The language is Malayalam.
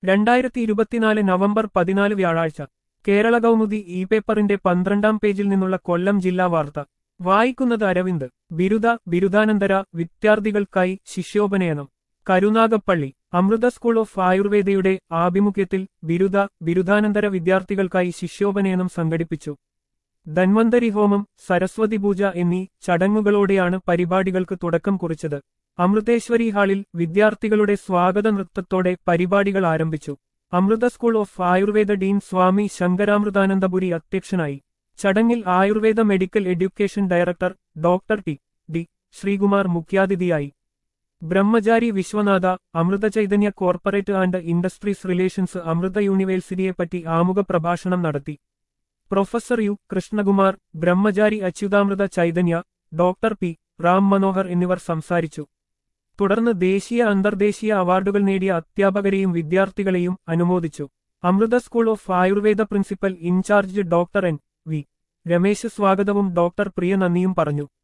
രണ്ടായിരത്തി ഇരുപത്തിനാല് നവംബർ പതിനാല് വ്യാഴാഴ്ച കേരള കൗമുദി ഇ പേപ്പറിന്റെ പന്ത്രണ്ടാം പേജിൽ നിന്നുള്ള കൊല്ലം ജില്ലാ വാർത്ത വായിക്കുന്നത് അരവിന്ദ് ബിരുദ ബിരുദാനന്തര വിദ്യാർത്ഥികൾക്കായി ശിഷ്യോപനയനം കരുനാഗപ്പള്ളി അമൃത സ്കൂൾ ഓഫ് ആയുർവേദയുടെ ആഭിമുഖ്യത്തിൽ ബിരുദ ബിരുദാനന്തര വിദ്യാർത്ഥികൾക്കായി ശിഷ്യോപനയനം സംഘടിപ്പിച്ചു ധന്വന്തരി ഹോമം സരസ്വതി പൂജ എന്നീ ചടങ്ങുകളോടെയാണ് പരിപാടികൾക്ക് തുടക്കം കുറിച്ചത് അമൃതേശ്വരി ഹാളിൽ വിദ്യാർത്ഥികളുടെ സ്വാഗത നൃത്തത്തോടെ പരിപാടികൾ ആരംഭിച്ചു Amrita school of Ayurveda dean Swami Sankaramruthanandapuri അധ്യക്ഷനായി ചടങ്ങിൽ Ayurveda medical education director doctor T D Sreekumar മുഖ്യാതിഥിയായി Brahmachari Viswanatha Amrita Chaitanya corporate and industries relations Amrita യൂണിവേഴ്സിറ്റിയെപ്പറ്റി ആമുഖ പ്രഭാഷണം നടത്തി professor U Krishnakumar Brahmachari Achyuthamrita Chaitanya doctor P Ram Manohar എന്നിവർ സംസാരിച്ചു തുടർന്ന് ദേശീയ അന്തർദേശീയ അവാർഡുകൾ നേടിയ അധ്യാപകരെയും വിദ്യാർത്ഥികളെയും അനുമോദിച്ചു Amrita school of Ayurveda principal in charge doctor N V Ramesh സ്വാഗതവും ഡോക്ടർ പ്രിയ നന്ദിയും പറഞ്ഞു